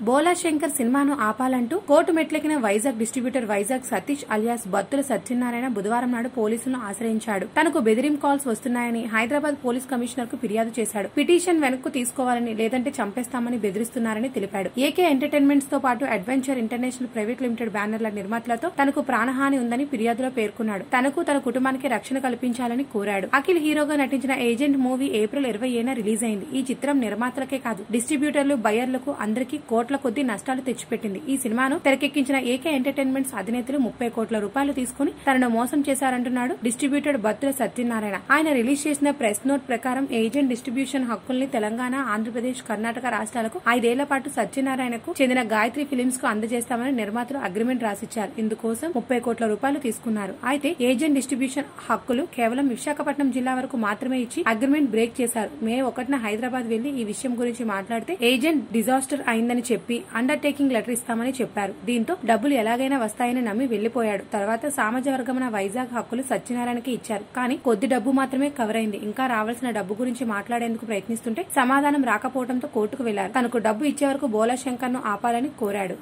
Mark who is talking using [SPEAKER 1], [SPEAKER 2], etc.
[SPEAKER 1] బోలా శంకర్ సినిమాను ఆపాలంటూ కోర్టు మెట్లెక్కిన వైజాగ్ డిస్ట్రిబ్యూటర్ వైజాగ్ సతీష్ అలియాస్ బత్తుల సత్యనారాయణ బుధవారం నాడు పోలీసులను ఆశ్రయించాడు తనకు బెదిరిం కాల్స్ వస్తున్నాయని హైదరాబాద్ పోలీస్ కమిషనర్ కు ఫిర్యాదు చేశాడు పిటిషన్ వెనక్కు తీసుకోవాలని లేదంటే చంపేస్తామని బెదిరిస్తున్నారని తెలిపాడు ఏకే ఎంటర్టైన్మెంట్స్ తో పాటు అడ్వెంచర్ ఇంటర్నేషనల్ ప్రైవేట్ లిమిటెడ్ బ్యానర్ల నిర్మాతలతో తనకు ప్రాణహాని ఉందని ఫిర్యాదులో పేర్కొన్నాడు తనకు తన కుటుంబానికి రక్షణ కల్పించాలని కోరాడు అఖిల్ హీరోగా నటించిన ఏజెంట్ మూవీ ఏప్రిల్ ఇరవై ఏన రిలీజ్ అయింది ఈ చిత్రం నిర్మాతలకే కాదు డిస్ట్రిబ్యూటర్లు బయర్లకు అందరికీ కోట్ల కొద్ది నష్టాలు తెచ్చిపెట్టింది ఈ సినిమాను తెరకెక్కించిన ఏకే ఎంటర్టైన్మెంట్స్ అధినేతలు ముప్పై కోట్ల రూపాయలు తీసుకుని తనను మోసం చేశారంటున్నాడు డిస్ట్రిబ్యూటర్ బత్తుల సత్యనారాయణ ఆయన రిలీజ్ చేసిన ప్రెస్ నోట్ ప్రకారం ఏజెంట్ డిస్ట్రిబ్యూషన్ హక్కుల్ని తెలంగాణ ఆంధ్రప్రదేశ్ కర్ణాటక రాష్ట్రాలకు ఐదేళ్ల పాటు సత్యనారాయణకు చెందిన గాయత్రి ఫిలిమ్స్ కు అందజేస్తామని నిర్మాతలు అగ్రిమెంట్ రాసిచ్చారు ఇందుకోసం ముప్పై కోట్ల రూపాయలు తీసుకున్నారు అయితే ఏజెంట్ డిస్ట్రిబ్యూషన్ హక్కులు కేవలం విశాఖపట్నం జిల్లా వరకు మాత్రమే ఇచ్చి అగ్రిమెంట్ బ్రేక్ చేశారు మే ఒకటిన హైదరాబాద్ వెళ్లి ఈ విషయం గురించి మాట్లాడితే ఏజెంట్ డిజాస్టర్ అయిందని చెప్పి అండర్టేకింగ్ లెటర్ ఇస్తామని చెప్పారు దీంతో డబ్బులు ఎలాగైనా వస్తాయని నమ్మి వెళ్లిపోయాడు తర్వాత సామాజ వర్గమున వైజాగ్ హక్కులు సత్యనారాయణకి ఇచ్చారు కానీ కొద్ది డబ్బు మాత్రమే కవర్ అయింది ఇంకా రావాల్సిన డబ్బు గురించి మాట్లాడేందుకు ప్రయత్నిస్తుంటే సమాధానం రాకపోవడంతో కోర్టుకు వెళ్లారు తనకు డబ్బు ఇచ్చే వరకు బోలా శంకర్ ను ఆపాలని కోరాడు